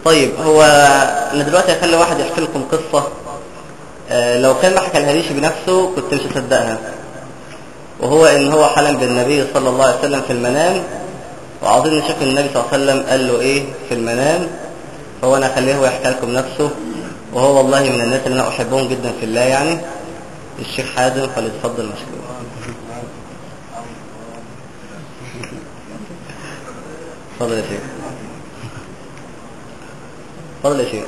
طيب هو انا دلوقتي هخلي واحد يحكي لكم قصة آه، لو كان ما حكى ليش بنفسه كنت مش هصدقها وهو ان هو حلم بالنبي صلى الله عليه وسلم في المنام وعاوزين نشوف النبي صلى الله عليه وسلم قال له ايه في المنام فهو انا اخليه هو يحكي لكم نفسه وهو والله من الناس اللي انا احبهم جدا في الله يعني الشيخ حازم فليتفضل مشكور اتفضل يا شيخ اتفضل يا شيخ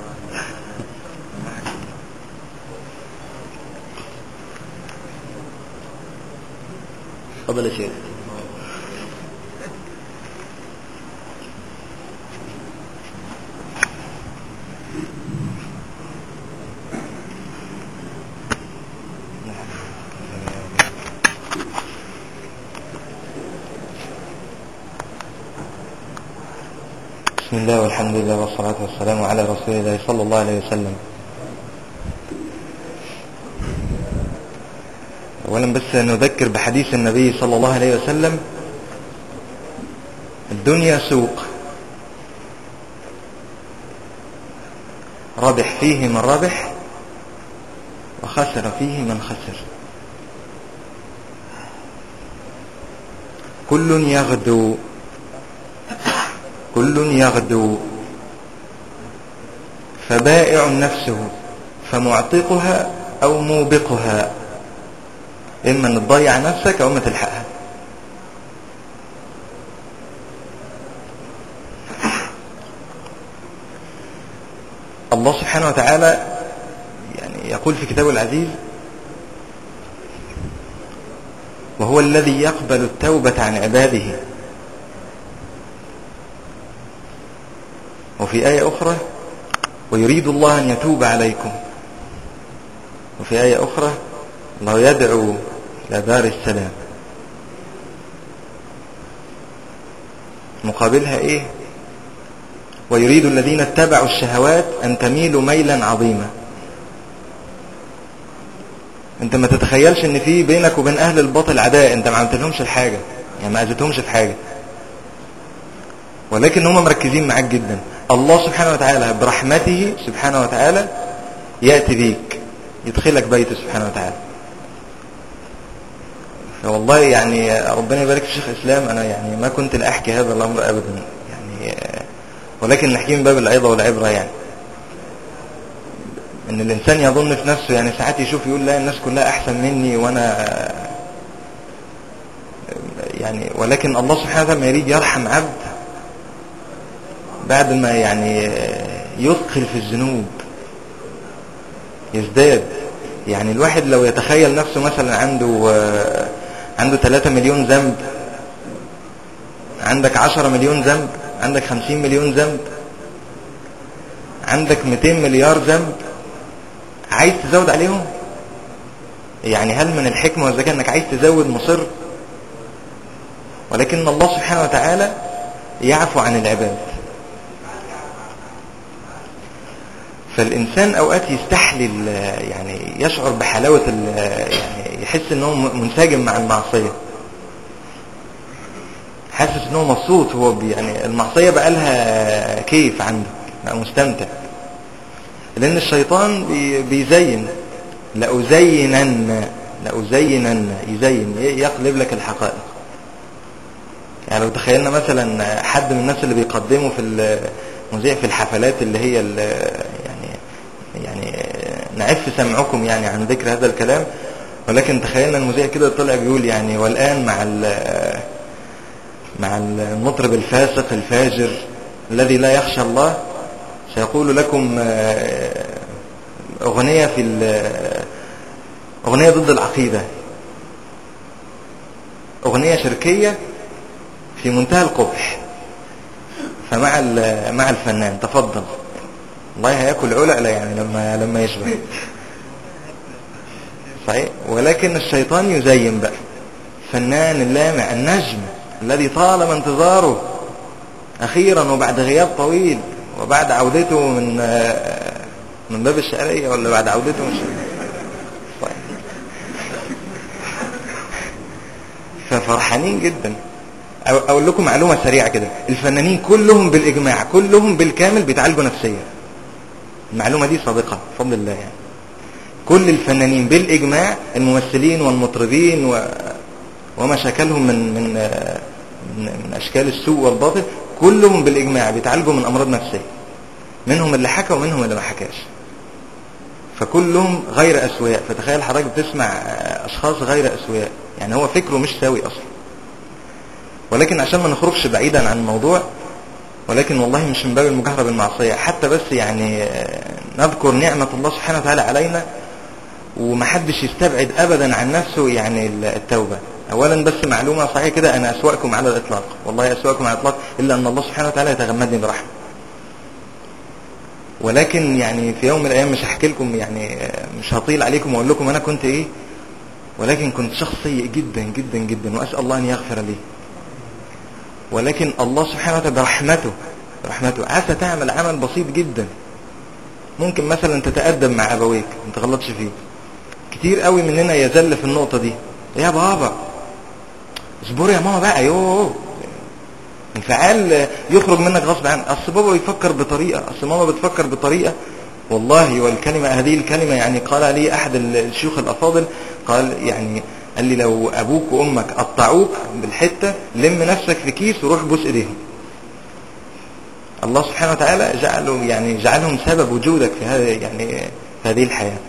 اتفضل يا شيخ بسم الله والحمد لله والصلاة والسلام على رسول الله صلى الله عليه وسلم أولا بس نذكر بحديث النبي صلى الله عليه وسلم الدنيا سوق ربح فيه من ربح وخسر فيه من خسر كل يغدو كل يغدو فبائع نفسه فمعتقها أو موبقها إما أن تضيع نفسك أو ما تلحقها الله سبحانه وتعالى يعني يقول في كتابه العزيز وهو الذي يقبل التوبة عن عباده وفي آية أخرى ويريد الله أن يتوب عليكم وفي آية أخرى الله يدعو إلى دار السلام مقابلها إيه ويريد الذين اتبعوا الشهوات أن تميلوا ميلا عظيما انت ما تتخيلش ان في بينك وبين اهل الباطل عداء انت ما عملتلهمش الحاجة يعني ما اذيتهمش في حاجة ولكن هم مركزين معاك جدا الله سبحانه وتعالى برحمته سبحانه وتعالى يأتي بيك يدخلك بيته سبحانه وتعالى فوالله يعني ربنا يبارك في شيخ الإسلام أنا يعني ما كنت لأحكي هذا الأمر أبدا يعني ولكن نحكي من باب العظة والعبرة يعني ان الانسان يظن في نفسه يعني ساعات يشوف يقول لا الناس كلها احسن مني وانا يعني ولكن الله سبحانه وتعالى ما يريد يرحم عبد بعد ما يعني يثقل في الذنوب يزداد يعني الواحد لو يتخيل نفسه مثلا عنده عنده 3 مليون ذنب عندك 10 مليون ذنب عندك 50 مليون ذنب عندك 200 مليار ذنب عايز تزود عليهم يعني هل من الحكمة والذكاء انك عايز تزود مصر ولكن الله سبحانه وتعالى يعفو عن العباد فالإنسان أوقات يستحلل يعني يشعر بحلاوة يعني يحس أنه منسجم مع المعصية حاسس أنه مبسوط هو يعني المعصية بقى لها كيف عنده بقى مستمتع لأن الشيطان بيزين لأزينن لأزينن يزين يقلب لك الحقائق يعني لو تخيلنا مثلا حد من الناس اللي بيقدموا في المذيع في الحفلات اللي هي يعني يعني نعف سمعكم يعني عن ذكر هذا الكلام ولكن تخيلنا المذيع كده طلع بيقول يعني والآن مع مع المطرب الفاسق الفاجر الذي لا يخشى الله سيقول لكم أغنية في أغنية ضد العقيدة أغنية شركية في منتهى القبح فمع مع الفنان تفضل الله هياكل علقلة يعني لما لما يشبه صحيح ولكن الشيطان يزين بقى فنان اللامع النجم الذي طالما انتظاره أخيرا وبعد غياب طويل وبعد عودته من من باب الشعرية ولا بعد عودته من طيب. ففرحانين جدا أو- اقول لكم معلومه سريعه كده الفنانين كلهم بالاجماع كلهم بالكامل بيتعالجوا نفسيا المعلومه دي صادقه بفضل الله يعني كل الفنانين بالاجماع الممثلين والمطربين و... وما شكلهم من من آه، من من اشكال السوء والباطل كلهم بالاجماع بيتعالجوا من امراض نفسيه منهم اللي حكى ومنهم اللي ما حكاش فكلهم غير اسوياء فتخيل حضرتك بتسمع آه، اشخاص غير اسوياء يعني هو فكره مش سوي اصلا ولكن عشان ما نخرجش بعيدا عن الموضوع ولكن والله مش من باب المجاهره بالمعصيه حتى بس يعني آه، نذكر نعمه الله سبحانه وتعالى علينا ومحدش يستبعد ابدا عن نفسه يعني التوبه اولا بس معلومه صحيحه كده انا اسواكم على الاطلاق والله اسواكم على الاطلاق الا ان الله سبحانه وتعالى يتغمدني برحمه ولكن يعني في يوم من الايام مش هحكي لكم يعني آه، مش هطيل عليكم واقول لكم انا كنت ايه ولكن كنت شخص سيء جدا جدا جدا واسال الله ان يغفر لي ولكن الله سبحانه وتعالى برحمته برحمته عسى تعمل عمل بسيط جدا ممكن مثلا تتأدب مع أبويك ما تغلطش فيه كتير قوي مننا يزل في النقطة دي يا بابا اصبر يا ماما بقى يوه انفعال يخرج منك غصب عنك اصل بابا بيفكر بطريقة اصل ماما بتفكر بطريقة والله والكلمة هذه الكلمة يعني قال لي احد الشيوخ الافاضل قال يعني قال لي لو ابوك وامك قطعوك بالحتة لم نفسك في كيس وروح بوس ايديهم الله سبحانه وتعالى جعله يعني جعلهم سبب وجودك في هذا يعني في هذه الحياة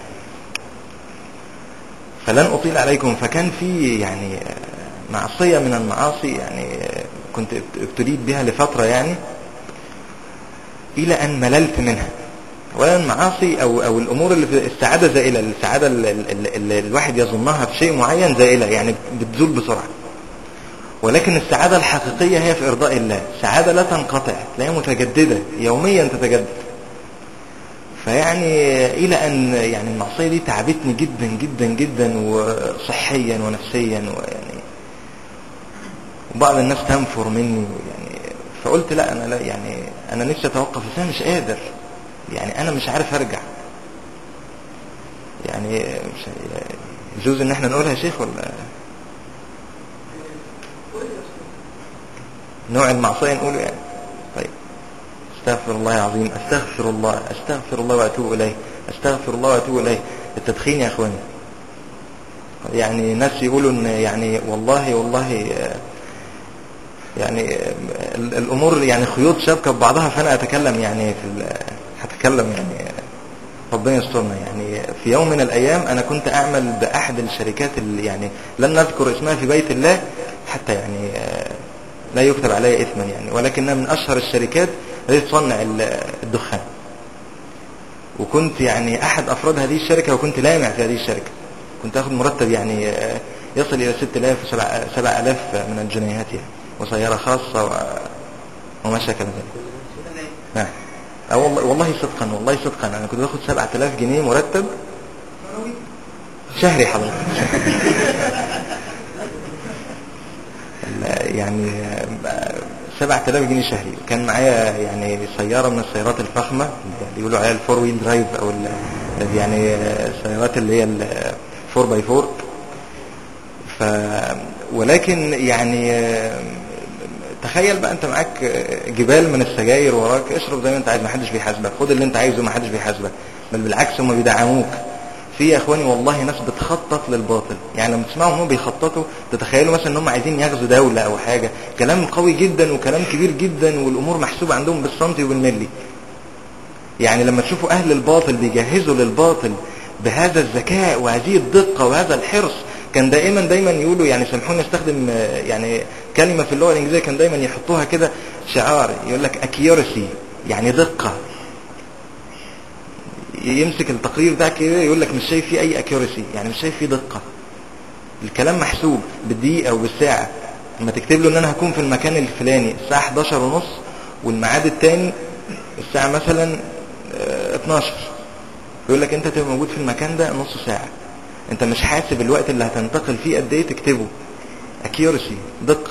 فلن أطيل عليكم فكان في يعني معصية من المعاصي يعني كنت ابتليت بها لفترة يعني إلى أن مللت منها أولا المعاصي أو أو الأمور اللي في السعادة زائلة السعادة اللي, اللي الواحد يظنها في شيء معين زائلة يعني بتزول بسرعة ولكن السعادة الحقيقية هي في إرضاء الله سعادة لا تنقطع تلاقيها متجددة يوميا تتجدد فيعني إلى أن يعني المعصية دي تعبتني جدا جدا جدا وصحيا ونفسيا ويعني وبعض الناس تنفر مني يعني فقلت لا أنا لا يعني أنا نفسي أتوقف بس أنا مش قادر يعني أنا مش عارف أرجع يعني مش يجوز إن احنا نقولها يا شيخ ولا نوع المعصية نقوله يعني طيب استغفر الله العظيم استغفر الله استغفر الله واتوب اليه استغفر الله واتوب اليه التدخين يا اخواني يعني ناس يقولوا ان يعني والله والله يعني الامور يعني خيوط شابكه ببعضها فانا اتكلم يعني في هتكلم يعني ربنا يسترنا يعني في يوم من الايام انا كنت اعمل باحد الشركات اللي يعني لن نذكر اسمها في بيت الله حتى يعني لا يكتب علي اثما يعني ولكنها من اشهر الشركات التي تصنع الدخان وكنت يعني احد افراد هذه الشركه وكنت لامع في هذه الشركه كنت اخذ مرتب يعني يصل الى 6000 و 7000 من الجنيهات يعني وسياره خاصه و... وما شاكل ذلك نعم أه والله والله صدقا والله صدقا انا كنت باخد 7000 جنيه مرتب شهري حضرتك يعني 7000 جنيه شهري كان معايا يعني سيارة من السيارات الفخمة اللي بيقولوا عليها الفور ويل درايف او يعني السيارات اللي هي الفور باي فور ف ولكن يعني تخيل بقى انت معاك جبال من السجاير وراك اشرب زي ما انت عايز ما حدش بيحاسبك خد اللي انت عايزه ما حدش بيحاسبك بل بالعكس هم بيدعموك في يا اخواني والله ناس بتخطط للباطل يعني لما تسمعوا هم بيخططوا تتخيلوا مثلا ان هم عايزين يغزوا دولة او حاجة كلام قوي جدا وكلام كبير جدا والامور محسوبة عندهم بالسنتي وبالملي يعني لما تشوفوا اهل الباطل بيجهزوا للباطل بهذا الذكاء وهذه الدقة وهذا الحرص كان دائما دايما يقولوا يعني سامحوني استخدم يعني كلمة في اللغة الانجليزية كان دايما يحطوها كده شعار يقول لك accuracy يعني دقة يمسك التقرير ده كده يقول لك مش شايف فيه اي اكيورسي يعني مش شايف فيه دقة الكلام محسوب بالدقيقة وبالساعة لما تكتب له ان انا هكون في المكان الفلاني الساعة 11 ونص والميعاد التاني الساعة مثلا 12 يقول لك انت تبقى موجود في المكان ده نص ساعة انت مش حاسب الوقت اللي هتنتقل فيه قد ايه تكتبه اكيورسي دقة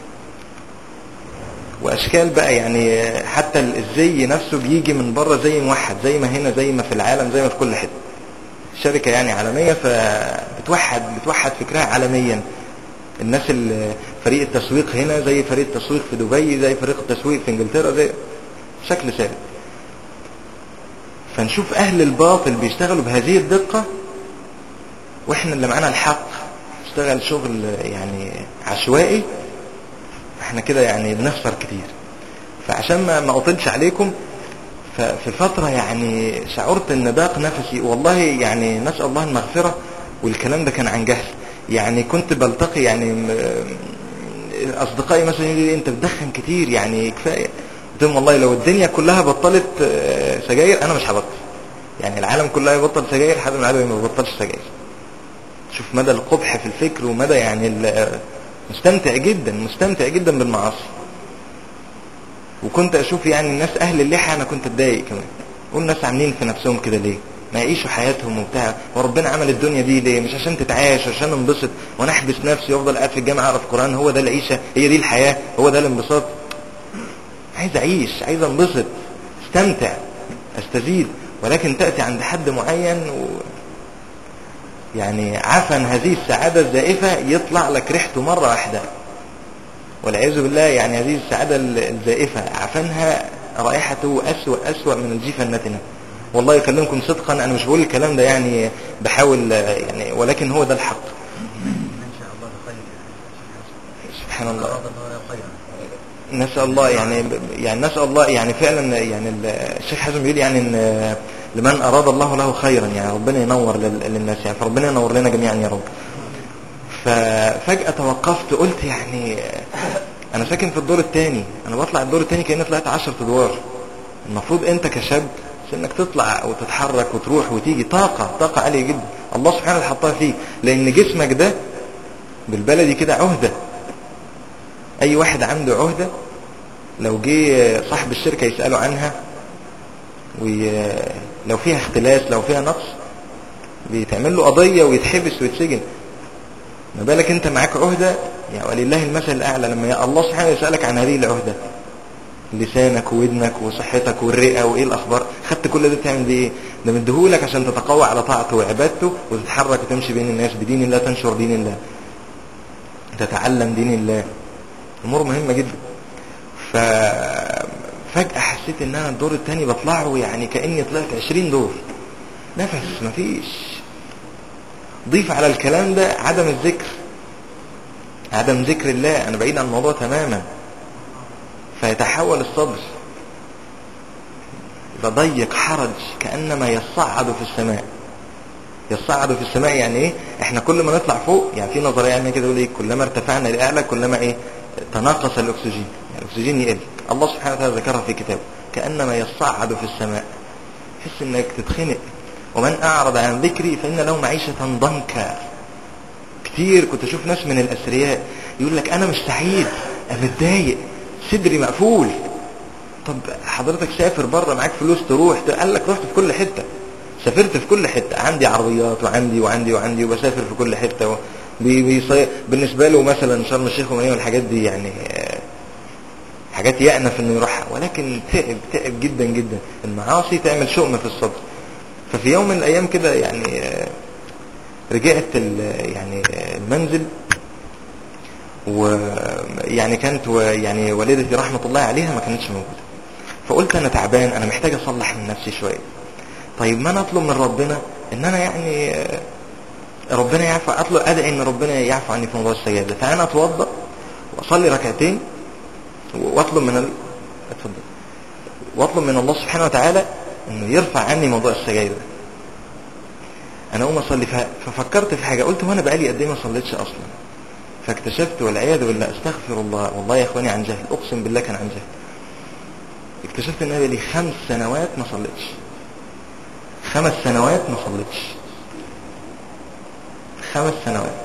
واشكال بقى يعني حتى الزي نفسه بيجي من بره زي موحد زي ما هنا زي ما في العالم زي ما في كل حته شركه يعني عالميه فبتوحد بتوحد فكرها عالميا الناس اللي فريق التسويق هنا زي فريق التسويق في دبي زي فريق التسويق في انجلترا زي بشكل ثابت فنشوف اهل الباطل بيشتغلوا بهذه الدقة واحنا اللي معانا الحق نشتغل شغل يعني عشوائي احنا كده يعني بنخسر كتير فعشان ما ما اطلش عليكم ففي فترة يعني شعرت ان ضاق نفسي والله يعني نسأل الله المغفرة والكلام ده كان عن جهل يعني كنت بلتقي يعني م- اصدقائي مثلا يقولوا لي انت بتدخن كتير يعني كفاية قلت لهم والله لو الدنيا كلها بطلت آه، سجاير انا مش هبطل يعني العالم كلها يبطل سجاير حد من العالم ما بيبطلش سجاير شوف مدى القبح في الفكر ومدى يعني ال- مستمتع جدا مستمتع جدا بالمعاصي وكنت اشوف يعني الناس اهل اللحى انا كنت اتضايق كمان اقول الناس عاملين في نفسهم كده ليه ما يعيشوا حياتهم وبتاع وربنا عمل الدنيا دي ليه مش عشان تتعايش عشان انبسط وانا احبس نفسي وافضل قاعد في الجامعه اقرا في القران هو ده العيشه هي دي الحياه هو ده الانبساط عايز اعيش عايز انبسط استمتع استزيد ولكن تاتي عند حد معين و يعني عفن هذه السعاده الزائفه يطلع لك ريحته مره واحده والعياذ بالله يعني هذه السعادة الزائفة عفنها رائحته أسوأ أسوأ من الجيفة النتنة والله يكلمكم صدقا أنا مش بقول الكلام ده يعني بحاول يعني ولكن هو ده الحق ان شاء الله بخير سبحان الله اراد الله خيرا نسأل الله يعني يعني نسأل الله يعني فعلا يعني الشيخ حازم بيقول يعني ان لمن أراد الله له خيرا يعني ربنا ينور لل- للناس يعني فربنا ينور لنا جميعا يا رب ففجأة توقفت قلت يعني أنا ساكن في الدور الثاني أنا بطلع الدور الثاني كأني طلعت عشرة أدوار المفروض أنت كشاب انك تطلع وتتحرك وتروح وتيجي طاقة طاقة عالية جدا الله سبحانه وتعالى حطها فيك لأن جسمك ده بالبلدي كده عهدة أي واحد عنده عهدة لو جه صاحب الشركة يسأله عنها ولو فيها اختلاس لو فيها نقص بيتعمل له قضية ويتحبس ويتسجن ما بالك انت معاك عهدة يعني ولله المثل الأعلى لما يا الله سبحانه يسألك عن هذه العهدة لسانك وودنك وصحتك والرئة وايه الأخبار خدت كل ده تعمل بيه ايه ده مديهولك عشان تتقوى على طاعته وعبادته وتتحرك وتمشي بين الناس بدين الله تنشر دين الله تتعلم دين الله أمور مهمة جدا ففجأة حسيت ان انا الدور التاني بطلعه يعني كأني طلعت عشرين دور نفس مفيش ضيف على الكلام ده عدم الذكر عدم ذكر الله انا بعيد عن الموضوع تماما فيتحول الصدر ضيق حرج كأنما يصعد في السماء يصعد في السماء يعني ايه احنا كل ما نطلع فوق يعني في نظريه يعني كده يقول ايه كلما ارتفعنا لاعلى كلما ايه تناقص الاكسجين يعني الاكسجين يقل الله سبحانه وتعالى ذكرها في كتابه كانما يصعد في السماء تحس انك تتخنق ومن اعرض عن ذكري فان له معيشه ضنكا كتير كنت اشوف ناس من الاثرياء يقول لك انا مش سعيد انا متضايق صدري مقفول طب حضرتك سافر بره معاك فلوس تروح قال لك رحت في كل حته سافرت في كل حته عندي عربيات وعندي وعندي وعندي وبسافر في كل حته و... بي... بي... بالنسبه له مثلا شرم الشيخ ومنيه والحاجات دي يعني حاجات يأنف انه يروحها ولكن تعب تعب جدا جدا المعاصي تعمل شؤم في الصدر ففي يوم من الايام كده يعني رجعت يعني المنزل ويعني كانت يعني والدتي رحمة الله عليها ما كانتش موجودة فقلت انا تعبان انا محتاج اصلح من نفسي شوية طيب ما انا اطلب من ربنا ان انا يعني ربنا يعفو اطلب ادعي ان ربنا يعفو عني في موضوع السجادة فانا اتوضا واصلي ركعتين واطلب من ال... اتفضل واطلب من الله سبحانه وتعالى انه يرفع عني موضوع السجاير انا اقوم اصلي ففكرت في حاجه قلت وانا بقالي قد ايه ما صليتش اصلا فاكتشفت والعياذ بالله استغفر الله والله يا اخواني عن جهل اقسم بالله كان عن جهل اكتشفت ان انا بقالي خمس سنوات ما صليتش خمس سنوات ما صليتش خمس سنوات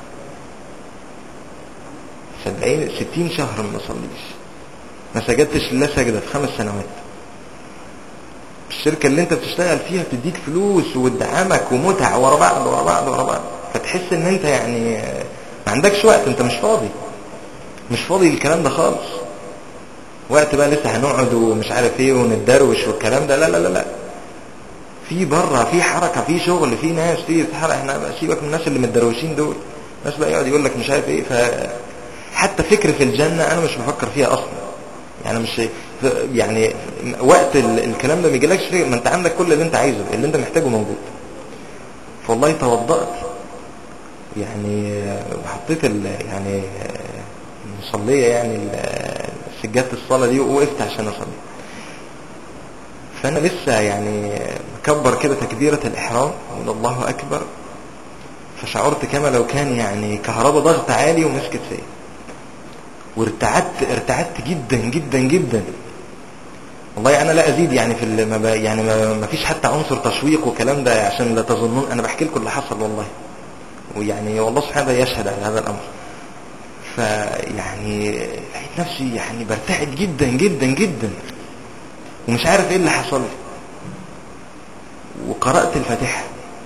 سبعين ستين شهر ما صليش ما سجدتش لله سجدة في خمس سنوات الشركة اللي انت بتشتغل فيها بتديك فلوس وتدعمك ومتع ورا بعض ورا بعض ورا بعض فتحس ان انت يعني ما عندكش وقت انت مش فاضي مش فاضي للكلام ده خالص وقت بقى لسه هنقعد ومش عارف ايه وندروش والكلام ده لا لا لا لا في بره في حركة في شغل في ناس في تتحرك احنا سيبك من الناس اللي متدروشين دول الناس بقى يقعد يقول لك مش عارف ايه ف حتى فكر في الجنة انا مش بفكر فيها اصلا يعني مش يعني وقت ال- الكلام ده ما يجيلكش فيه ما انت عندك كل اللي انت عايزه اللي انت محتاجه موجود فوالله توضأت يعني وحطيت ال يعني المصلية يعني ال- سجادة الصلاة دي ووقفت عشان اصلي فانا لسه يعني مكبر كده تكبيرة الاحرام اقول الله اكبر فشعرت كما لو كان يعني كهرباء ضغط عالي ومسكت فيا وارتعدت ارتعدت جدا جدا جدا والله انا لا ازيد يعني في ال- ما ب- يعني ما ما فيش حتى عنصر تشويق وكلام ده عشان لا تظنون انا بحكي لكم اللي حصل والله ويعني والله سبحانه يشهد على هذا الامر فيعني لقيت نفسي يعني برتعد جدا جدا جدا ومش عارف ايه اللي حصل لي وقرأت الفاتحة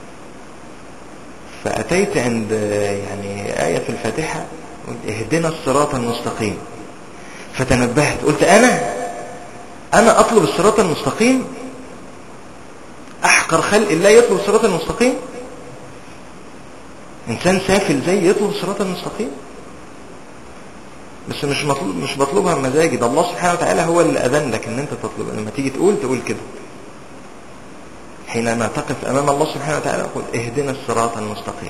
فأتيت عند يعني آية في الفاتحة قلت اهدنا الصراط المستقيم فتنبهت قلت أنا أنا أطلب الصراط المستقيم أحقر خلق الله يطلب الصراط المستقيم إنسان سافل زي يطلب الصراط المستقيم بس مش مطلوب مش بطلبها بمزاجي ده الله سبحانه وتعالى هو اللي أذن لك إن أنت تطلب لما تيجي تقول تقول كده حينما تقف أمام الله سبحانه وتعالى قل اهدنا الصراط المستقيم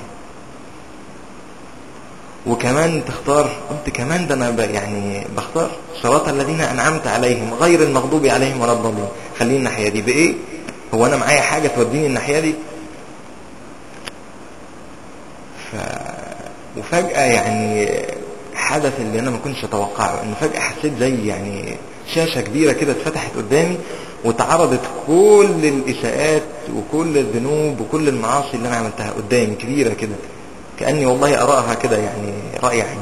وكمان تختار قلت كمان ده انا ب- يعني بختار صراط الذين انعمت عليهم غير المغضوب عليهم ولا الضالين خليني الناحيه دي بايه هو انا معايا حاجه توديني الناحيه دي ف وفجاه يعني حدث اللي انا ما كنتش اتوقعه انه فجاه حسيت زي يعني شاشه كبيره كده اتفتحت قدامي واتعرضت كل الاساءات وكل الذنوب وكل المعاصي اللي انا عملتها قدامي كبيره كده كاني والله اراها كده يعني راي عيني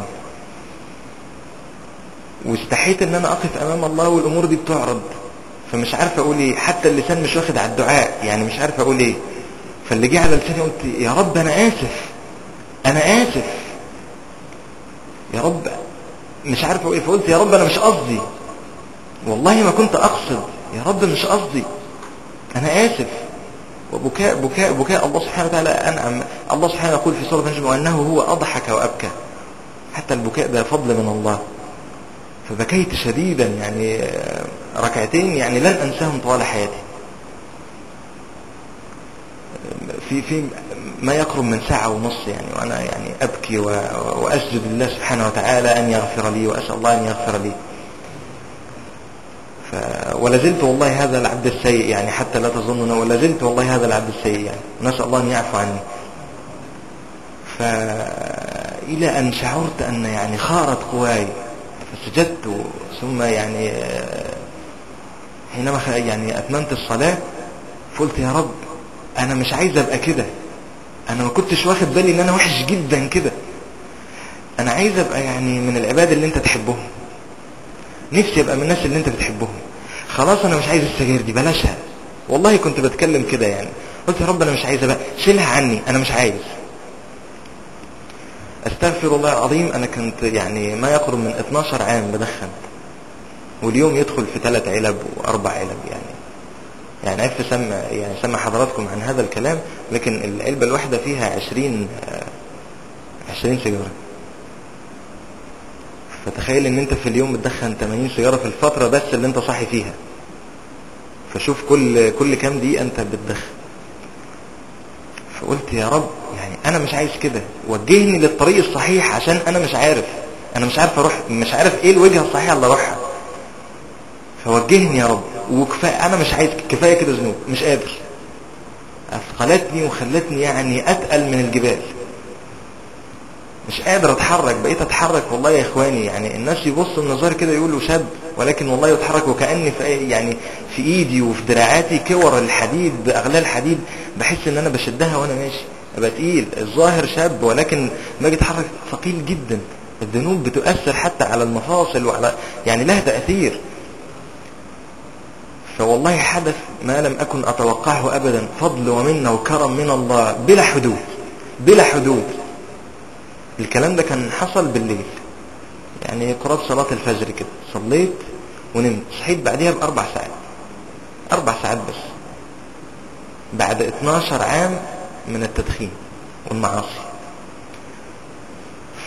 واستحيت ان انا اقف امام الله والامور دي بتعرض فمش عارف اقول ايه حتى اللسان مش واخد على الدعاء يعني مش عارف اقول ايه فاللي جه على لساني قلت يا رب انا اسف انا اسف يا رب مش عارف اقول ايه فقلت يا رب انا مش قصدي والله ما كنت اقصد يا رب مش قصدي انا اسف وبكاء بكاء بكاء الله سبحانه وتعالى انعم الله سبحانه يقول في سوره النجم وانه هو اضحك وابكى حتى البكاء ده فضل من الله فبكيت شديدا يعني آه، ركعتين يعني لن انساهم طوال حياتي في في ما يقرب من ساعة ونص يعني وأنا يعني أبكي و- وأسجد لله سبحانه وتعالى أن يغفر لي وأسأل الله أن يغفر لي ف... ولا زلت والله هذا العبد السيء يعني حتى لا تظنون ولا زلت والله هذا العبد السيء يعني نسأل الله أن يعفو عني فإلى أن شعرت أن يعني خارت قواي فسجدت ثم يعني آه، حينما خ- يعني أتممت الصلاة قلت يا رب أنا مش عايز أبقى كده أنا ما كنتش واخد بالي إن أنا وحش جدا كده أنا عايز أبقى يعني من العباد اللي أنت تحبهم نفسي ابقى من الناس اللي انت بتحبهم خلاص انا مش عايز السجاير دي بلاشها والله كنت بتكلم كده يعني قلت يا رب انا مش عايز بقى شيلها عني انا مش عايز استغفر الله العظيم انا كنت يعني ما يقرب من 12 عام بدخن واليوم يدخل في ثلاث علب واربع علب يعني يعني عرفت سمع يعني سمع حضراتكم عن هذا الكلام لكن العلبة الواحدة فيها 20 آه، 20 سيجارة فتخيل ان انت في اليوم بتدخن 80 سيجاره في الفتره بس اللي انت صاحي فيها فشوف كل كل كام دقيقه انت بتدخن فقلت يا رب يعني انا مش عايز كده وجهني للطريق الصحيح عشان انا مش عارف انا مش عارف اروح مش عارف ايه الوجهه الصحيحه اللي اروحها فوجهني يا رب وكفايه انا مش عايز كفايه كده ذنوب مش قادر اثقلتني وخلتني يعني اتقل من الجبال مش قادر اتحرك بقيت اتحرك والله يا اخواني يعني الناس يبصوا النظار كده يقولوا شاب ولكن والله يتحرك وكاني في يعني في ايدي وفي دراعاتي كور الحديد باغلال حديد بحس ان انا بشدها وانا ماشي ابقى تقيل الظاهر شاب ولكن ما اجي اتحرك ثقيل جدا الذنوب بتؤثر حتى على المفاصل وعلى يعني لها تاثير فوالله حدث ما لم اكن اتوقعه ابدا فضل ومنه وكرم من الله بلا حدود بلا حدود الكلام ده كان حصل بالليل يعني قراب صلاة الفجر كده صليت ونمت صحيت بعديها بأربع ساعات أربع ساعات بس بعد 12 عام من التدخين والمعاصي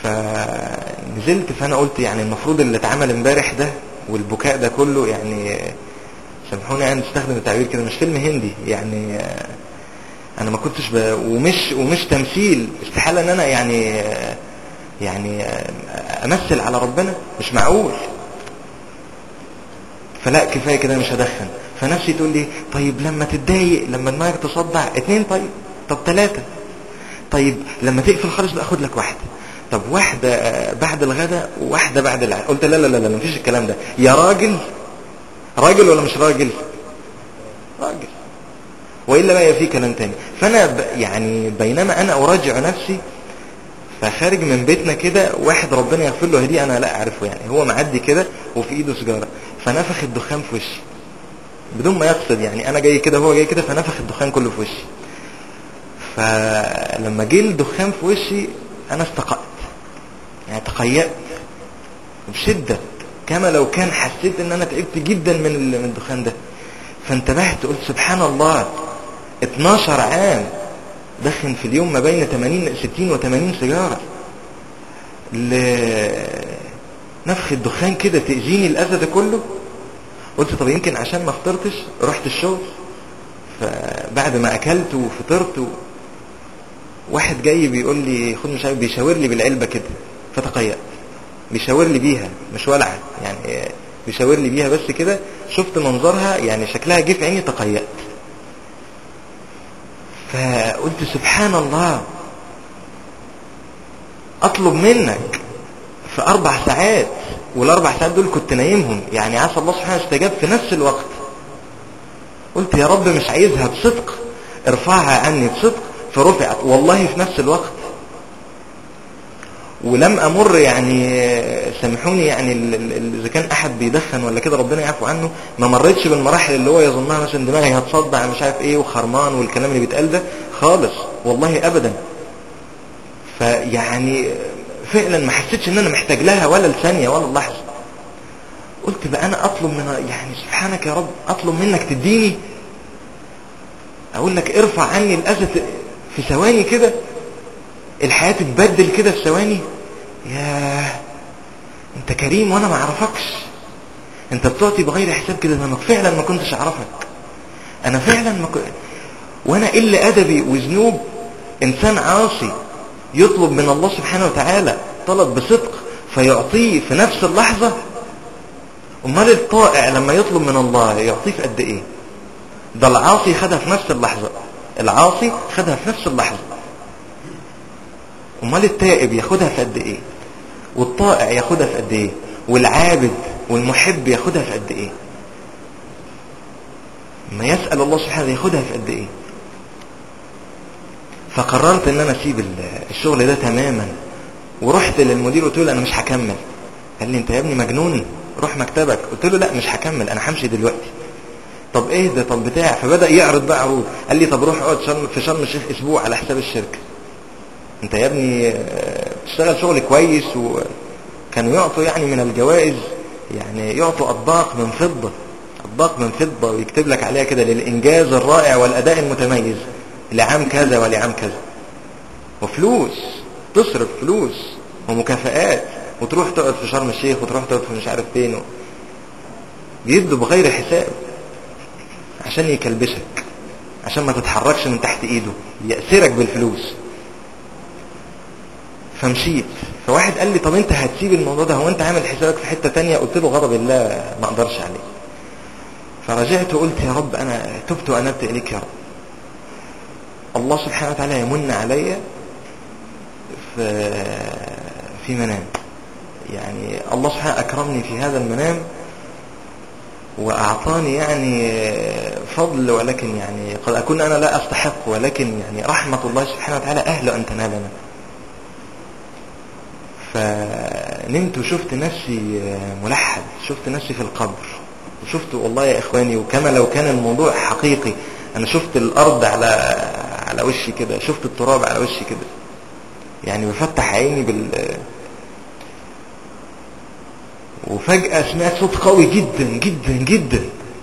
فنزلت فانا قلت يعني المفروض اللي اتعمل امبارح ده والبكاء ده كله يعني سامحوني يعني استخدم التعبير كده مش فيلم هندي يعني آه، انا ما كنتش ب... ومش ومش تمثيل استحاله ان انا يعني آه، يعني آه، امثل على ربنا مش معقول فلا كفايه كده مش هدخن فنفسي تقول لي طيب لما تتضايق لما دماغك تصدع اتنين طيب طب ثلاثه طيب لما تقفل خالص بقى خد لك واحده طب واحده آه، بعد الغداء وواحده بعد العشاء قلت لا لا لا لا مفيش الكلام ده يا راجل راجل ولا مش راجل راجل والا بقى في كلام تاني فانا ب... يعني بينما انا اراجع نفسي فخارج من بيتنا كده واحد ربنا يغفر له هديه انا لا اعرفه يعني هو معدي كده وفي ايده سيجاره فنفخ الدخان في وشي بدون ما يقصد يعني انا جاي كده هو جاي كده فنفخ الدخان كله في وشي فلما جه الدخان في وشي انا استقأت يعني تقيأت بشدة كما لو كان حسيت ان انا تعبت جدا من ال- من الدخان ده فانتبهت قلت سبحان الله 12 عام دخن في اليوم ما بين 80 60 و 80 سيجاره لنفخ الدخان كده تأذيني الأذى ده كله قلت طب يمكن عشان ما فطرتش رحت الشغل فبعد ما أكلت وفطرت و... واحد جاي بيقول لي خد مش عارف بيشاور لي بالعلبة كده فتقيأت بيشاور لي بيها مش ولعة يعني بيشاور لي بيها بس كده شفت منظرها يعني شكلها جه في عيني تقيأت فقلت سبحان الله اطلب منك في اربع ساعات والاربع ساعات دول كنت نايمهم يعني عسى الله سبحانه استجاب في نفس الوقت قلت يا رب مش عايزها بصدق ارفعها عني بصدق فرفعت والله في نفس الوقت ولم امر يعني سامحوني يعني ال- ال- اذا كان احد بيدخن ولا كده ربنا يعفو عنه ما مريتش بالمراحل اللي هو يظنها مثلا دماغي هتصدع مش عارف ايه وخرمان والكلام اللي بيتقال ده خالص والله ابدا فيعني فعلا ما حسيتش ان انا محتاج لها ولا لثانيه ولا لحظه قلت بقى انا اطلب من يعني سبحانك يا رب اطلب منك تديني اقول لك ارفع عني الاذى في ثواني كده الحياه تتبدل كده في ثواني ياه انت كريم وانا ما اعرفكش انت بتعطي بغير حساب كده انا فعلا ما كنتش اعرفك انا فعلا ما كنت وانا الا ادبي وذنوب انسان عاصي يطلب من الله سبحانه وتعالى طلب بصدق فيعطيه في نفس اللحظة امال الطائع لما يطلب من الله يعطيه في قد ايه ده العاصي خدها في نفس اللحظة العاصي خدها في نفس اللحظة امال التائب ياخدها في قد ايه والطائع ياخدها في قد ايه والعابد والمحب ياخدها في قد ايه ما يسأل الله سبحانه ياخدها في قد ايه فقررت ان انا اسيب ال- الشغل ده تماما ورحت للمدير قلت له انا مش هكمل قال لي انت يا ابني مجنون روح مكتبك قلت له لا مش هكمل انا همشي دلوقتي طب ايه ده طب بتاع فبدا يعرض بقى عروض قال لي طب روح اقعد شرم في شرم الشيخ اسبوع على حساب الشركه انت يا ابني آه، بتشتغل شغل كويس وكانوا يعطوا يعني من الجوائز يعني يعطوا اطباق من فضه اطباق من فضه ويكتب لك عليها كده للانجاز الرائع والاداء المتميز لعام كذا ولعام كذا وفلوس تصرف فلوس ومكافآت وتروح تقعد في شرم الشيخ وتروح تقعد في مش عارف فين و... بيدوا بغير حساب عشان يكلبشك عشان ما تتحركش من تحت ايده يأسرك بالفلوس فمشيت فواحد قال لي طب انت هتسيب الموضوع ده هو انت عامل حسابك في حتة تانية قلت له غضب الله ما اقدرش عليه فرجعت وقلت يا رب انا تبت وانبت اليك يا رب الله سبحانه وتعالى يمن علي في في منام يعني الله سبحانه اكرمني في هذا المنام واعطاني يعني فضل ولكن يعني قد اكون انا لا استحق ولكن يعني رحمه الله سبحانه وتعالى اهل ان تنالنا فنمت وشفت نفسي ملحد شفت نفسي في القبر وشفت والله يا اخواني وكما لو كان الموضوع حقيقي انا شفت الارض على على وشي كده شفت التراب على وشي كده يعني بفتح عيني بال وفجأة سمعت صوت قوي جدا جدا جدا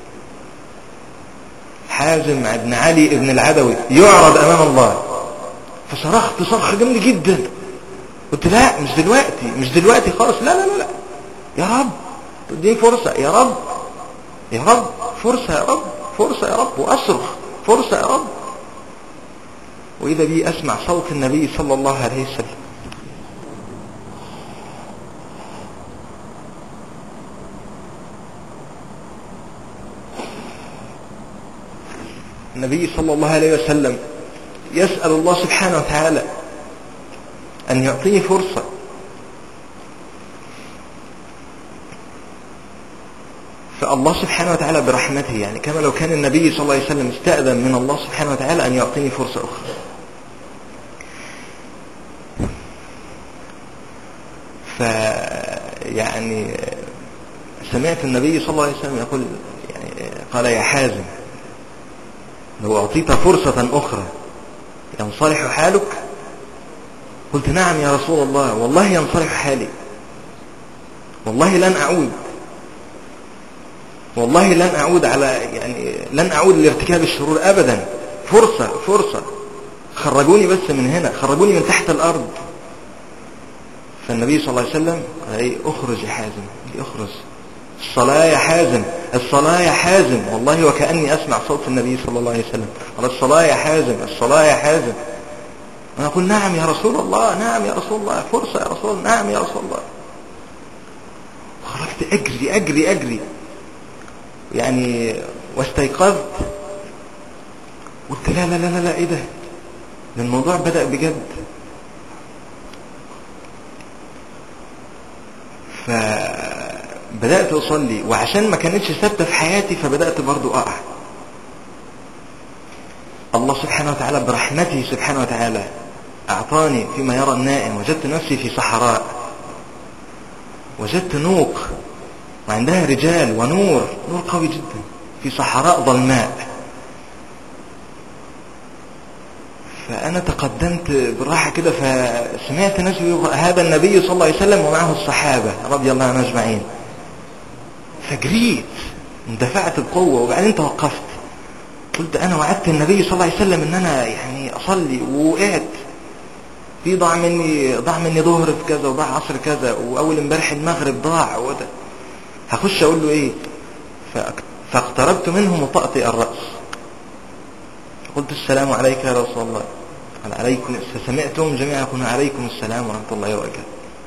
حازم بن علي ابن العدوي يعرض امام الله فصرخت صرخة جامدة جدا قلت لا مش دلوقتي مش دلوقتي خالص لا لا لا لا يا رب تديني فرصة يا رب يا رب فرصة يا رب فرصة يا رب وأصرخ فرصة يا رب وإذا بي أسمع صوت النبي صلى الله عليه وسلم النبي صلى الله عليه وسلم يسأل الله سبحانه وتعالى أن يعطيه فرصة فالله سبحانه وتعالى برحمته يعني كما لو كان النبي صلى الله عليه وسلم استأذن من الله سبحانه وتعالى أن يعطيني فرصة أخرى فيعني سمعت النبي صلى الله عليه وسلم يقول يعني قال يا حازم لو أعطيت فرصة أخرى ينصلح حالك قلت نعم يا رسول الله والله ينصلح حالي والله لن أعود والله لن أعود على يعني لن أعود لارتكاب الشرور أبدا فرصة فرصة خرجوني بس من هنا خرجوني من تحت الأرض فالنبي صلى الله عليه وسلم قال ايه اخرج يا حازم اخرج الصلاة يا حازم الصلاة يا حازم والله وكأني أسمع صوت النبي صلى الله عليه وسلم قال الصلاة يا حازم الصلاة يا حازم أنا أقول نعم يا رسول الله نعم يا رسول الله فرصة يا رسول الله نعم يا رسول الله خرجت أجري أجري أجري يعني واستيقظت قلت لا لا لا لا, لا إيه ده ده الموضوع بدأ بجد فبدأت أصلي وعشان ما كانتش ثابتة في حياتي فبدأت برضو أقع الله سبحانه وتعالى برحمته سبحانه وتعالى أعطاني فيما يرى النائم وجدت نفسي في صحراء وجدت نوق وعندها رجال ونور نور قوي جدا في صحراء ظلماء فأنا تقدمت بالراحة كده فسمعت ناس هذا النبي صلى الله عليه وسلم ومعه الصحابة رضي الله عنهم أجمعين فجريت اندفعت بقوة وبعدين توقفت قلت أنا وعدت النبي صلى الله عليه وسلم إن أنا يعني أصلي ووقعت في ضاع مني ضاع مني ظهر في كذا وضاع عصر كذا وأول امبارح المغرب ضاع وده هخش أقول له إيه فاقتربت منه وطأطئ الرأس قلت السلام عليك يا رسول الله قال عليكم فسمعتم جميعا يقولون عليكم السلام ورحمة الله وبركاته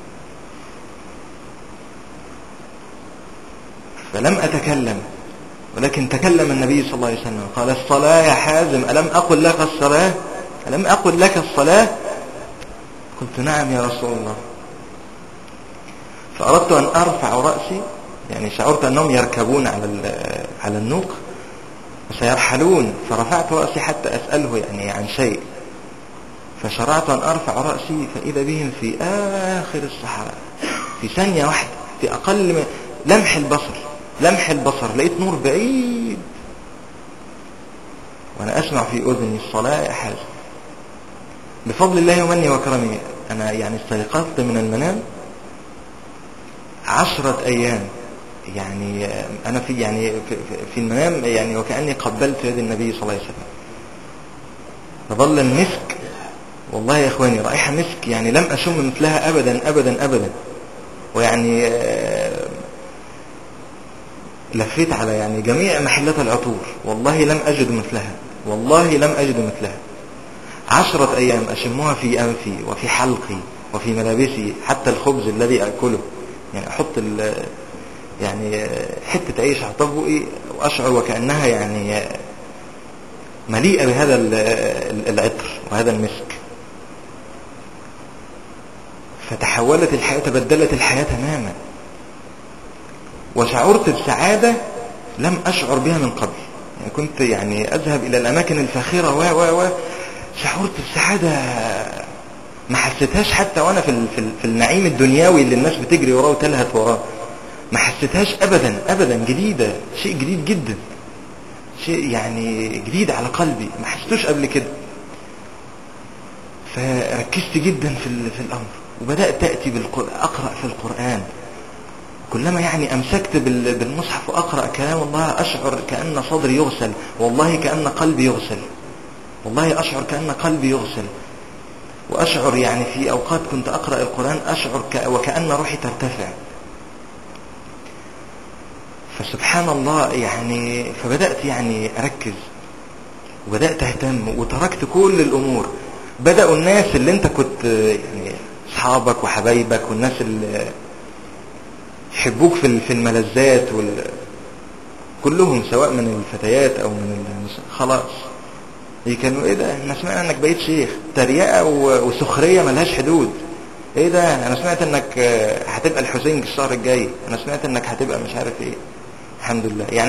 فلم أتكلم ولكن تكلم النبي صلى الله عليه وسلم قال الصلاة يا حازم ألم أقل لك الصلاة ألم أقل لك الصلاة قلت نعم يا رسول الله فأردت أن أرفع رأسي يعني شعرت أنهم يركبون على على النوق وسيرحلون فرفعت رأسي حتى أسأله يعني عن شيء فشرعت أن أرفع رأسي فإذا بهم في آخر الصحراء في ثانية واحدة في أقل من لمح البصر لمح البصر لقيت نور بعيد وأنا أسمع في أذني الصلاة يا حازم بفضل الله ومني وكرمه أنا يعني استيقظت من المنام عشرة أيام يعني أنا في يعني في المنام يعني وكأني قبلت يد النبي صلى الله عليه وسلم فظل المسك والله يا إخواني رائحة مسك يعني لم أشم مثلها أبدا أبدا أبدا ويعني لفيت على يعني جميع محلات العطور والله لم أجد مثلها والله لم أجد مثلها عشرة أيام أشمها في أنفي وفي حلقي وفي ملابسي حتى الخبز الذي أكله يعني أحط يعني حتة عيش على طبقي وأشعر وكأنها يعني مليئة بهذا العطر وهذا المسك فتحولت الحياة تبدلت الحياة تماما وشعرت بسعادة لم أشعر بها من قبل يعني كنت يعني أذهب إلى الأماكن الفاخرة و و و شعرت بسعادة ما حسيتهاش حتى وأنا في, في, في النعيم الدنيوي اللي الناس بتجري وراه وتلهث وراه ما حسيتهاش أبدا أبدا جديدة شيء جديد جدا شيء يعني جديد على قلبي ما حسيتوش قبل كده فركزت جدا في, في الأمر وبدأت تأتي بالقرآن أقرأ في القرآن كلما يعني أمسكت بالمصحف وأقرأ كلام الله أشعر كأن صدري يغسل والله كأن قلبي يغسل والله أشعر كأن قلبي يغسل وأشعر يعني في أوقات كنت أقرأ القرآن أشعر ك- وكأن روحي ترتفع فسبحان الله يعني فبدأت يعني أركز وبدأت أهتم وتركت كل الأمور بدأوا الناس اللي أنت كنت يعني أصحابك وحبايبك والناس اللي يحبوك في ال- في الملذات وال كلهم سواء من الفتيات أو من النساء خلاص إيه كانوا ايه ده احنا سمعنا انك بقيت شيخ تريقة و- وسخرية ملهاش حدود ايه ده انا سمعت انك آه، هتبقى الحسين الشهر الجاي انا سمعت انك هتبقى مش عارف ايه الحمد لله يعني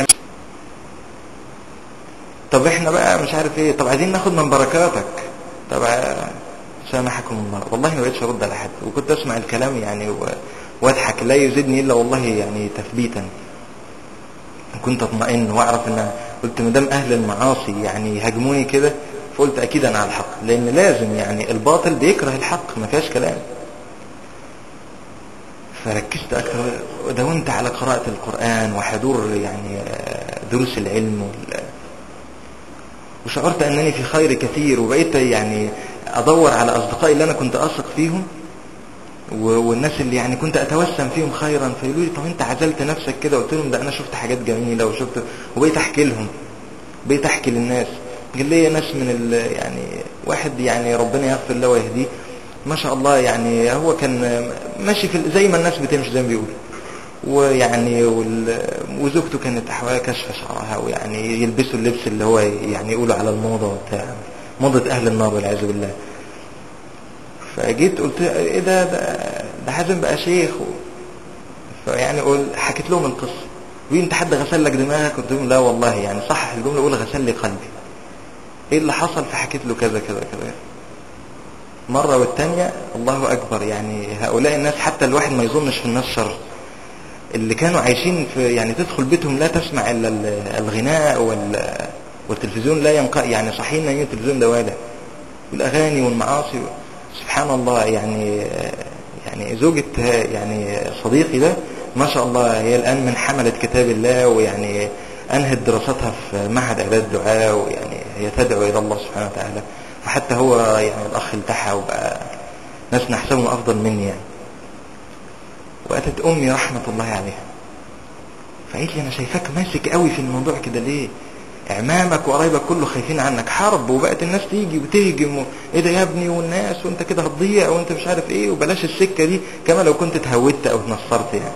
طب احنا بقى مش عارف ايه طب عايزين ناخد من بركاتك طب آه، سامحكم الله والله ما بقتش ارد على حد وكنت اسمع الكلام يعني و- واضحك لا يزيدني الا والله يعني تثبيتا كنت اطمئن واعرف ان قلت ما دام اهل المعاصي يعني يهاجموني كده فقلت اكيد انا على الحق لان لازم يعني الباطل بيكره الحق ما فيهاش كلام فركزت اكثر وداومت على قراءة القرآن وحضور يعني آه، دروس العلم وال... وشعرت انني في خير كثير وبقيت يعني ادور على اصدقائي اللي انا كنت اثق فيهم و- والناس اللي يعني كنت اتوسم فيهم خيرا فيقولوا لي طب انت عزلت نفسك كده قلت لهم ده انا شفت حاجات جميله وشفت وبقيت احكي لهم بقيت احكي للناس قال لي ناس من ال يعني واحد يعني ربنا يغفر له ويهديه ما شاء الله يعني هو كان ماشي في ال- زي ما الناس بتمشي زي ما بيقولوا ويعني وال... وزوجته كانت احوالها كشف شعرها ويعني يلبسوا اللبس اللي هو يعني يقولوا على الموضه وبتاع موضه اهل النار والعياذ بالله فجيت قلت ايه ده ده, ده حازم بقى شيخ و... فيعني قول حكيت لهم القصه وين انت حد غسل لك دماغك قلت لهم لا والله يعني صحح الجمله الاولى غسل لي قلبي ايه اللي حصل فحكيت له كذا كذا كذا مرة والتانية الله أكبر يعني هؤلاء الناس حتى الواحد ما يظنش في الناس شر اللي كانوا عايشين في يعني تدخل بيتهم لا تسمع إلا ال- الغناء وال والتلفزيون لا ينقع يعني صحيح ان التلفزيون ده والع والأغاني والمعاصي سبحان الله يعني يعني زوجة يعني صديقي ده ما شاء الله هي الآن من حملة كتاب الله ويعني أنهت دراستها في معهد إعداد الدعاء ويعني هي تدعو إلى الله سبحانه وتعالى وحتى هو يعني الأخ التحى وبقى ناس نحسبهم أفضل مني يعني وأتت أمي رحمة الله عليها فقالت لي أنا شايفاك ماسك قوي في الموضوع كده ليه اعمامك وقرايبك كله خايفين عنك حرب وبقت الناس تيجي وتهجم و... ايه ده يا ابني والناس وانت كده هتضيع وانت مش عارف ايه وبلاش السكه دي كما لو كنت اتهودت او اتنصرت يعني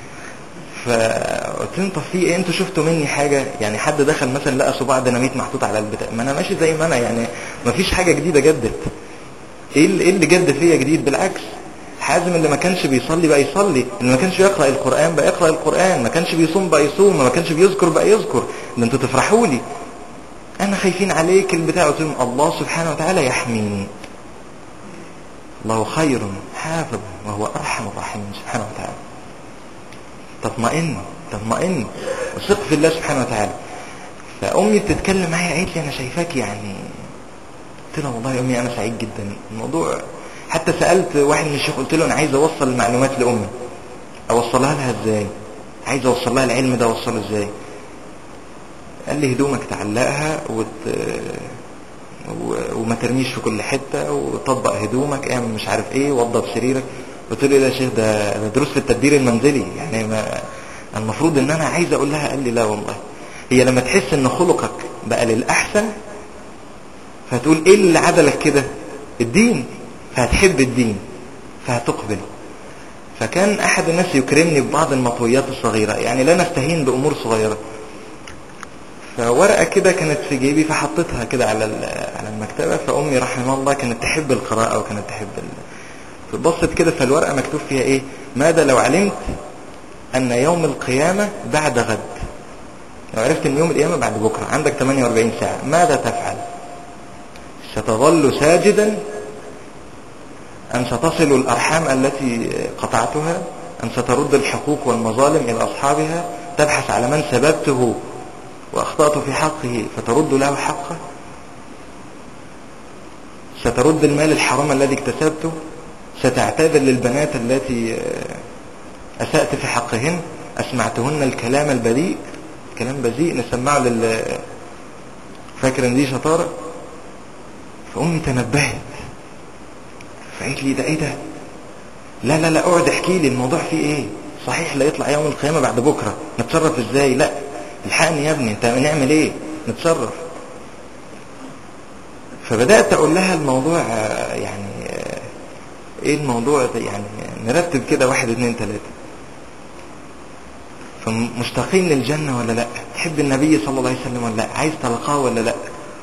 فقلت لهم طب في ايه انتوا شفتوا مني حاجه يعني حد دخل مثلا لقى صباع ديناميت محطوط على البتاع ما انا ماشي زي ما انا يعني ما فيش حاجه جديده جدت ايه اللي, إيه اللي جد فيا جديد بالعكس حازم اللي ما كانش بيصلي بقى يصلي اللي ما كانش يقرا القران بقى يقرا القران ما كانش بيصوم بقى يصوم ما كانش بيذكر بقى يذكر ده انتوا تفرحوا لي انا خايفين عليك البتاع قلت لهم الله سبحانه وتعالى يحميني الله خير حافظ وهو ارحم الراحمين سبحانه وتعالى تطمئن تطمئن وثق في الله سبحانه وتعالى فامي بتتكلم معايا قالت لي انا شايفاك يعني قلت لها والله يا امي انا سعيد جدا الموضوع حتى سالت واحد من الشيوخ قلت له انا عايز اوصل المعلومات لامي اوصلها لها ازاي عايز اوصل لها العلم ده اوصله ازاي قال لي هدومك تعلقها وت... و... وما ترميش في كل حته وطبق هدومك اعمل مش عارف ايه وضب سريرك قلت له ايه ده يا شيخ ده ده دروس في التدبير المنزلي يعني ما المفروض ان انا عايز اقول لها قال لي لا والله هي لما تحس ان خلقك بقى للاحسن فتقول ايه اللي عدلك كده الدين فهتحب الدين فهتقبل فكان احد الناس يكرمني ببعض المطويات الصغيرة يعني لا نستهين بامور صغيرة فورقة كده كانت في جيبي فحطيتها كده على على المكتبة فامي رحمها الله كانت تحب القراءة وكانت تحب ال... فبصت كده فالورقة مكتوب فيها ايه ماذا لو علمت ان يوم القيامة بعد غد لو عرفت ان يوم القيامة بعد بكرة عندك 48 ساعة ماذا تفعل ستظل ساجدا أم ستصل الأرحام التي قطعتها أم سترد الحقوق والمظالم إلى أصحابها تبحث على من سببته وأخطأت في حقه فترد له حقه سترد المال الحرام الذي اكتسبته ستعتذر للبنات التي أسأت في حقهن أسمعتهن الكلام البذيء كلام بذيء نسمعه لل فاكر ان دي شطارة فأمي تنبهت فقالت لي ده ايه ده لا لا لا اقعد احكي لي الموضوع فيه ايه صحيح لا يطلع يوم القيامه بعد بكره نتصرف ازاي لا الحقني يا ابني انت نعمل ايه نتصرف فبدات اقول لها الموضوع آه، يعني آه، ايه الموضوع ده يعني نرتب كده واحد اتنين تلاته فمشتاقين للجنه ولا لا تحب النبي صلى الله عليه وسلم ولا لا عايز تلقاه ولا لا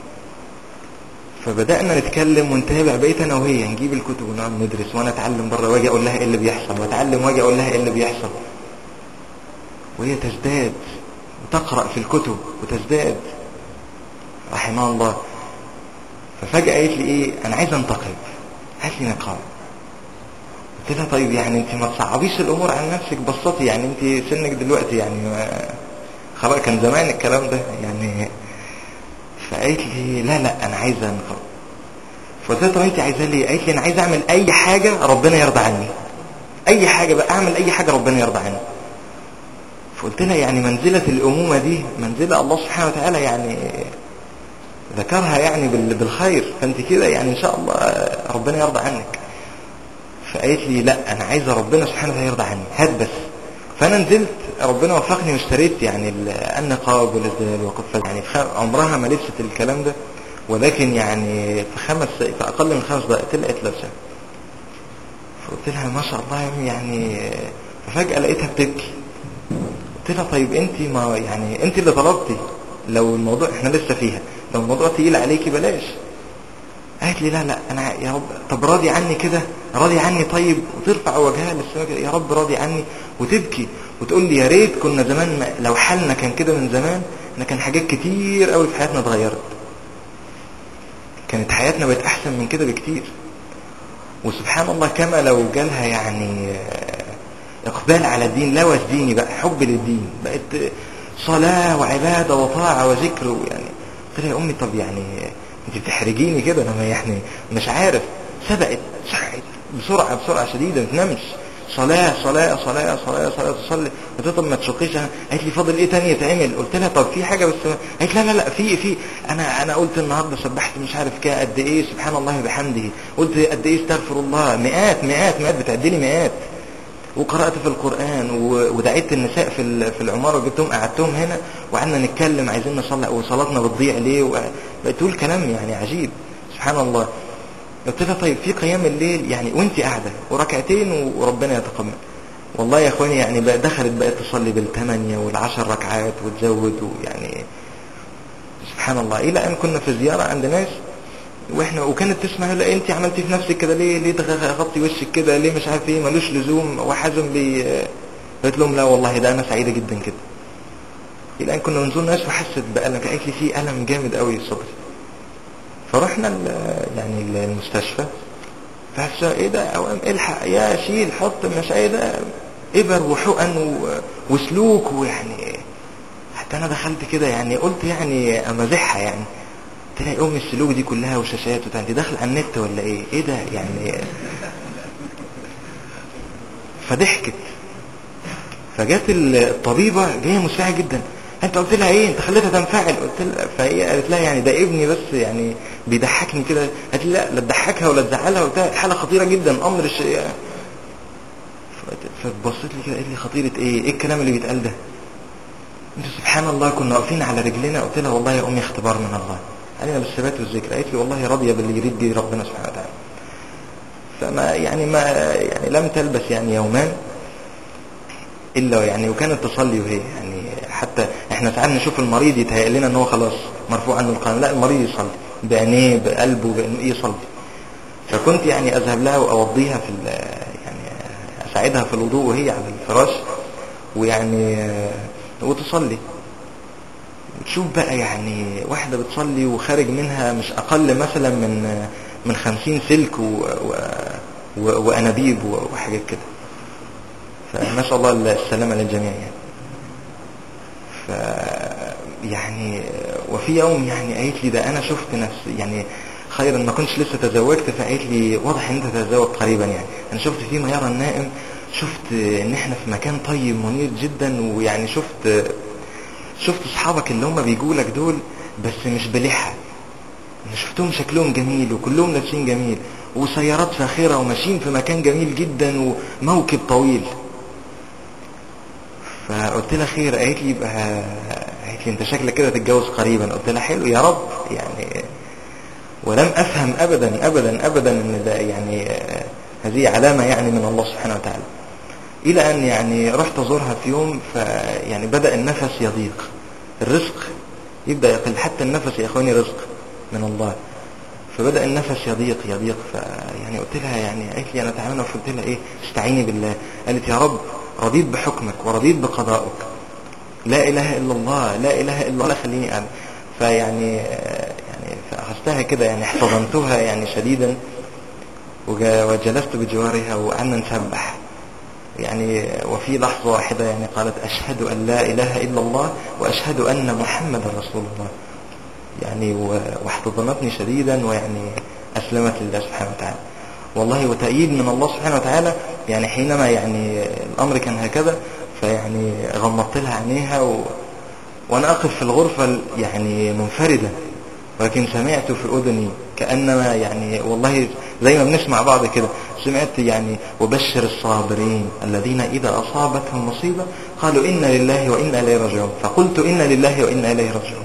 فبدانا نتكلم ونتابع بقيت انا وهي نجيب الكتب ونقعد ندرس وانا اتعلم بره واجي اقول لها ايه اللي بيحصل واتعلم واجي اقول لها ايه اللي بيحصل وهي تزداد وتقرا في الكتب وتزداد رحمها الله ففجاه قالت لي ايه انا عايز انتقب هات لي نقاب قلت لها طيب يعني انت ما تصعبيش الامور على نفسك بسطي يعني انت سنك دلوقتي يعني ما خلاص كان زمان الكلام ده يعني فقالت لي لا لا انا عايزه انقب فقلت لها طب انت عايزاه ليه؟ قالت لي انا عايزه اعمل اي حاجه ربنا يرضى عني اي حاجه بقى اعمل اي حاجه ربنا يرضى عني فقلت لها يعني منزله الامومه دي منزله الله سبحانه وتعالى يعني ذكرها يعني بال- بالخير فانت كده يعني ان شاء الله ربنا يرضى عنك فقالت لي لا انا عايزه ربنا سبحانه وتعالى يرضى عني هات بس فانا نزلت ربنا وفقني واشتريت يعني ال- النقاب والازدال وقفه يعني في خ- عمرها ما لبست الكلام ده ولكن يعني في خمس في اقل من خمس دقائق طلعت لابسه فقلت لها ما شاء الله يا أمي يعني ففجاه لقيتها بتبكي قلت لها طيب انت ما يعني انت اللي طلبتي لو الموضوع احنا لسه فيها لو الموضوع تقيل عليكي بلاش قالت لي لا لا انا يا رب طب راضي عني كده راضي عني طيب وترفع وجهها للسماء كده يا رب راضي عني وتبكي وتقول لي يا ريت كنا زمان ما لو حالنا كان كده من زمان ان كان حاجات كتير قوي في حياتنا اتغيرت كانت حياتنا بقت احسن من كده بكتير وسبحان الله كما لو جالها يعني آه، اقبال على الدين لوث ديني بقى حب للدين بقت صلاة وعبادة وطاعة وذكر يعني قلت لها يا امي طب يعني انت بتحرجيني كده انا ما يعني مش عارف سبقت سرعت بسرعة بسرعة شديدة ما تنامش صلاة صلاة صلاة صلاة صلاة تصلي قلت لها طب ما تشقيش أنا- قالت لي فاضل ايه تاني يتعمل قلت لها طب في حاجة بس قالت لا لا لا في في انا انا قلت النهارده سبحت مش عارف كده قد ايه سبحان الله وبحمده قلت قد ايه استغفر الله مئات مئات مئات بتعدي لي مئات وقرأت في القرآن و- ودعيت النساء في ال- في العمارة وجبتهم قعدتهم هنا وقعدنا نتكلم عايزين نصلي وصلاتنا بتضيع ليه و- بقيت تقول كلام يعني عجيب سبحان الله قلت لها طيب في قيام الليل يعني وانت قاعدة وركعتين و- وربنا يتقبل والله يا اخواني يعني بقى دخلت بقت تصلي بالثمانية والعشر ركعات وتزود ويعني سبحان الله الى ان كنا في زيارة عند ناس واحنا وكانت تسمع لا انت عملتي في نفسك كده ليه ليه تغطي وشك كده ليه مش عارف ايه ملوش لزوم وحزم بي قلت لهم لا والله ده انا سعيده جدا كده الى ان كنا بنزور ناس وحست بالم قالت لي في الم جامد قوي في صدري فرحنا ال- يعني ال- المستشفى فحس ايه ده اوام الحق يا شيل حط مش ايه ده ابر وحقن و- وسلوك ويعني حتى انا دخلت كده يعني قلت يعني امازحها يعني قلت لها يا امي السلوك دي كلها وشاشات وبتاع انت داخل على النت ولا ايه ايه ده يعني فضحكت فجت الطبيبه جايه مسرعه جدا انت قلت لها ايه انت خليتها تنفعل قلت لها فهي قالت لها يعني ده ابني بس يعني بيضحكني كده قالت لي لا لا تضحكها ولا تزعلها قلت لها حاله خطيره جدا امر الش... فبصيت لي كده قالت لي خطيره ايه ايه الكلام اللي بيتقال ده انت سبحان الله كنا واقفين على رجلنا قلت لها والله يا امي اختبار من الله علينا بالثبات والذكر قالت لي والله راضيه باللي يريد به ربنا سبحانه وتعالى فما يعني ما يعني لم تلبس يعني يومان الا يعني وكانت تصلي وهي يعني حتى احنا ساعات نشوف المريض يتهيأ لنا ان هو خلاص مرفوع عنه القلم لا المريض يصلي بعينيه بقلبه بإنه يصلي فكنت يعني اذهب لها واوضيها في ال- يعني اساعدها في الوضوء وهي على الفراش ويعني آه، وتصلي وتشوف بقى يعني واحدة بتصلي وخارج منها مش أقل مثلا من من خمسين سلك و و و وأنابيب و- وحاجات كده فما شاء الله السلامة للجميع يعني ف يعني وفي يوم يعني قالت لي ده أنا شفت نفسي يعني خيرا ما كنتش لسه تزوجت فقالت لي واضح ان انت تتزوج قريبا يعني انا شفت فيما يرى النائم شفت ان احنا في مكان طيب منير جدا ويعني شفت شفت اصحابك اللي هم بيجوا لك دول بس مش بلحى انا شفتهم شكلهم جميل وكلهم لابسين جميل وسيارات فاخرة وماشيين في مكان جميل جدا وموكب طويل فقلت لها خير قالت لي يبقى قالت لي انت شكلك كده تتجوز قريبا قلت لها حلو يا رب يعني ولم افهم ابدا ابدا ابدا ان ده يعني آه، هذه علامة يعني من الله سبحانه وتعالى الى ان يعني رحت ازورها في يوم فيعني بدأ النفس يضيق الرزق يبدأ يقل حتى النفس يا اخواني رزق من الله فبدأ النفس يضيق يضيق فيعني قلت لها يعني قالت لي انا تعبانه فقلت لها ايه استعيني بالله قالت يا رب رضيت بحكمك ورضيت بقضائك لا اله الا الله لا اله الا الله خليني اعمل فيعني آه، يعني فاخذتها كده يعني احتضنتها يعني شديدا وجا- وجلست بجوارها وقعدنا نسبح يعني وفي لحظة واحدة يعني قالت أشهد أن لا إله إلا الله وأشهد أن محمد رسول الله يعني و- واحتضنتني شديدا ويعني أسلمت لله سبحانه وتعالى والله وتأييد من الله سبحانه وتعالى يعني حينما يعني الأمر كان هكذا فيعني غمضت لها عينيها و... وأنا أقف في الغرفة يعني منفردة ولكن سمعت في أذني كأنما يعني والله زي ما بنسمع بعض كده سمعت يعني وبشر الصابرين الذين إذا أصابتهم مصيبة قالوا إنا لله وإنا إليه راجعون فقلت إنا لله وإنا إليه راجعون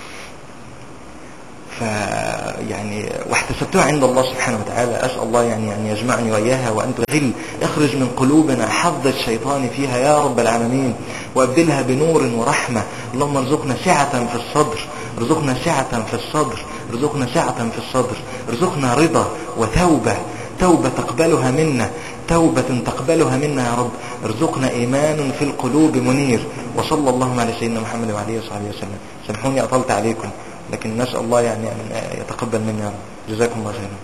ف يعني واحتسبتها عند الله سبحانه وتعالى أسأل الله يعني أن يجمعني وإياها وأن تغل يخرج من قلوبنا حظ الشيطان فيها يا رب العالمين وأبدلها بنور ورحمة اللهم ارزقنا سعة في الصدر ارزقنا سعة في الصدر ارزقنا سعة في الصدر ارزقنا رضا وتوبة توبة تقبلها منا توبة تقبلها منا يا رب ارزقنا إيمان في القلوب منير وصلى الله على سيدنا محمد وعلى اله وصحبه وسلم سامحوني أطلت عليكم لكن نسأل الله يعني أن يتقبل منا يا رب جزاكم الله خيرا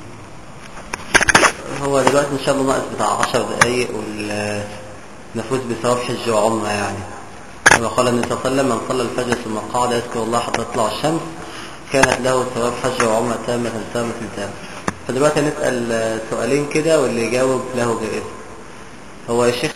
هو دلوقتي ان شاء الله ناقص بتاع 10 دقايق ونفوز بثواب حج وعمره يعني كما قال النبي صلى الله عليه وسلم من صلى الفجر ثم قعد يذكر الله حتى تطلع الشمس كانت له ثواب حج وعمره تامة تامة تامة فدلوقتي نسأل سؤالين كده واللي يجاوب له جائزة هو يا شيخ